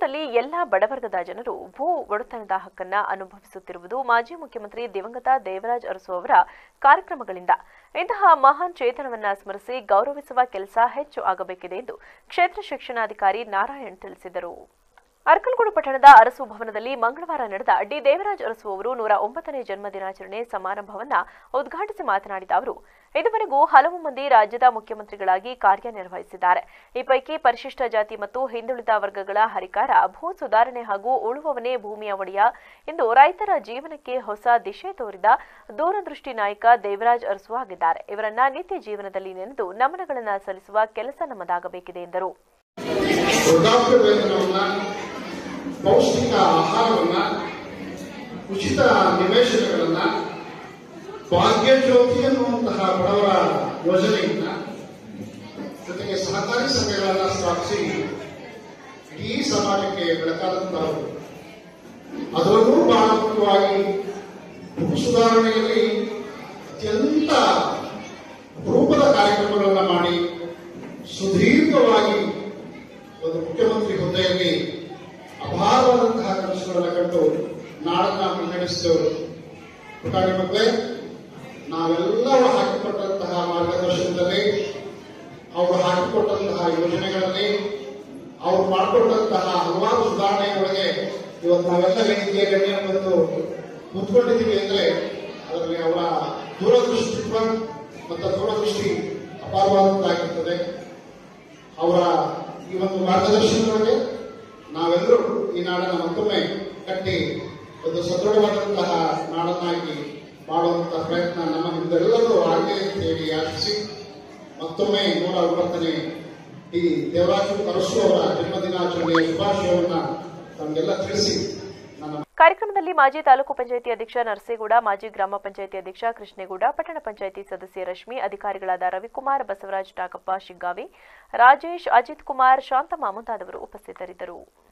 ರಾಜ್ಯದಲ್ಲಿ ಎಲ್ಲಾ ಬಡವರ್ಗದ ಜನರು ಭೂ ಒಡೆತನದ ಹಕ್ಕನ್ನ ಅನುಭವಿಸುತ್ತಿರುವುದು ಮಾಜಿ ಮುಖ್ಯಮಂತ್ರಿ ದಿವಂಗತ ದೇವರಾಜ್ ಅರಸು ಅವರ ಕಾರ್ಯಕ್ರಮಗಳಿಂದ ಇಂತಹ ಮಹಾನ್ ಚೇತನವನ್ನ ಸ್ಮರಿಸಿ ಗೌರವಿಸುವ ಕೆಲಸ ಹೆಚ್ಚು ಆಗಬೇಕಿದೆ ಎಂದು ಕ್ಷೇತ್ರ ಶಿಕ್ಷಣಾಧಿಕಾರಿ ನಾರಾಯಣ್ ತಿಳಿಸಿದರು ಅರ್ಕಲ್ಗೂಡು ಪಟ್ಟಣದ ಅರಸು ಭವನದಲ್ಲಿ ಮಂಗಳವಾರ ನಡೆದ ಡಿ ದೇವರಾಜ್ ಅರಸು ಅವರು ನೂರ ಒಂಬತ್ತನೇ ಜನ್ಮ ದಿನಾಚರಣೆ ಸಮಾರಂಭವನ್ನ ಉದ್ಘಾಟಿಸಿ ಮಾತನಾಡಿದ ಅವರು ಇದುವರೆಗೂ ಹಲವು ಮಂದಿ ರಾಜ್ಯದ ಮುಖ್ಯಮಂತ್ರಿಗಳಾಗಿ ಕಾರ್ಯನಿರ್ವಹಿಸಿದ್ದಾರೆ ಈ ಪೈಕಿ ಪರಿಶಿಷ್ಟ ಜಾತಿ ಮತ್ತು ಹಿಂದುಳಿದ ವರ್ಗಗಳ ಹರಿಕಾರ ಭೂ ಸುಧಾರಣೆ ಹಾಗೂ ಉಳುವವನೇ ಭೂಮಿಯ ಒಡೆಯ ಎಂದು ರೈತರ ಜೀವನಕ್ಕೆ ಹೊಸ ದಿಶೆ ತೋರಿದ ದೂರದೃಷ್ಟಿ ನಾಯಕ ದೇವರಾಜ್ ಅರಸು ಆಗಿದ್ದಾರೆ ಇವರನ್ನ ನಿತ್ಯ ಜೀವನದಲ್ಲಿ ನೆನೆದು ನಮನಗಳನ್ನು ಸಲ್ಲಿಸುವ ಕೆಲಸ ನಮ್ಮದಾಗಬೇಕಿದೆ ಎಂದರು ವೃದ್ಧಾಪ್ಯ ವೇತನವನ್ನ ಪೌಷ್ಟಿಕ ಆಹಾರವನ್ನ ಉಚಿತ ನಿವೇಶನಗಳನ್ನ ಭಾಗ್ಯ ಜ್ಯೋತಿ ಅನ್ನುವಂತಹ ಬಡವರ ಯೋಜನೆಯನ್ನ ಜೊತೆಗೆ ಸಹಕಾರಿ ಸಂಘಗಳನ್ನ ಸ್ಥಾಪಿಸಿ ಇಡೀ ಸಮಾಜಕ್ಕೆ ಬೆಳಕಾದಂತಹವರು ಅದರಲ್ಲೂ ಬಹಳ ಮುಖ್ಯವಾಗಿ ಭೂ ಸುಧಾರಣೆಯಲ್ಲಿ ಅತ್ಯಂತ ಅಪರೂಪದ ಕಾರ್ಯಕ್ರಮಗಳನ್ನ ಮಾಡಿ ಸುದೀರ್ಘವಾಗಿ ಒಂದು ಮುಖ್ಯಮಂತ್ರಿ ಹುದ್ದೆಯಲ್ಲಿ ಅಪಾರವಾದಂತಹ ಕನಸುಗಳನ್ನು ಕಂಡು ನಾಡನ್ನ ಮುನ್ನಡೆಸಿದವರು ಪುಟಾಣಿ ಮಕ್ಕಳೇ ನಾವೆಲ್ಲರೂ ಹಾಕಿಕೊಟ್ಟಂತಹ ಮಾರ್ಗದರ್ಶನದಲ್ಲಿ ಅವರು ಹಾಕಿಕೊಟ್ಟಂತಹ ಯೋಜನೆಗಳಲ್ಲಿ ಅವರು ಮಾಡಿಕೊಟ್ಟಂತಹ ಹಲವಾರು ಸುಧಾರಣೆಗಳಿಗೆ ಇವತ್ತು ನಾವೆಲ್ಲ ವೇದಿಕೆಯ ಗಣ್ಯರು ಬಂದು ಕೂತ್ಕೊಂಡಿದ್ದೀವಿ ಅಂದ್ರೆ ಅದರಲ್ಲಿ ಅವರ ದೂರದೃಷ್ಟಿತ್ವ ಮತ್ತು ದೂರದೃಷ್ಟಿ ಅಪಾರವಾದಂತಾಗಿರ್ತದೆ ಅವರ ಈ ಒಂದು ಮಾರ್ಗದರ್ಶನದೊಳಗೆ ನಾವೆಲ್ಲರೂ ಈ ನಾಡನ್ನು ಮತ್ತೊಮ್ಮೆ ಕಟ್ಟಿ ಒಂದು ಸದೃಢವಾದಂತಹ ನಾಡನ್ನಾಗಿ ಮಾಡುವಂತಹ ಪ್ರಯತ್ನ ನಮ್ಮ ಹಿಂದೆಲ್ಲರೂ ಆಗಲಿ ಅಂತ ಹೇಳಿ ಆಶಿಸಿ ಮತ್ತೊಮ್ಮೆ ನೂರ ಒಂಬತ್ತನೇ ಈ ದೇವರಾಜು ಅರಸು ಅವರ ಜನ್ಮದಿನಾಚರಣೆಯ ಶುಭಾಶಯವನ್ನ ತಮಗೆಲ್ಲ ತಿಳಿಸಿ ನನ್ನ ಕಾರ್ಯಕ್ರಮದಲ್ಲಿ ಮಾಜಿ ತಾಲೂಕು ಪಂಚಾಯಿತಿ ಅಧ್ಯಕ್ಷ ನರಸೇಗೌಡ ಮಾಜಿ ಗ್ರಾಮ ಪಂಚಾಯಿತಿ ಅಧ್ಯಕ್ಷ ಕೃಷ್ಣೇಗೌಡ ಪಟ್ಟಣ ಪಂಚಾಯಿತಿ ಸದಸ್ಯ ರಶ್ಮಿ ಅಧಿಕಾರಿಗಳಾದ ರವಿಕುಮಾರ್ ಬಸವರಾಜ್ ಟಾಕಪ್ಪ ಶಿಗ್ಗಾವಿ ರಾಜೇಶ್ ಅಜಿತ್ ಕುಮಾರ್ ಶಾಂತಮ್ಮ ಮುಂತಾದವರು ಉಪಸ್ಥಿತರಿದ್ದರು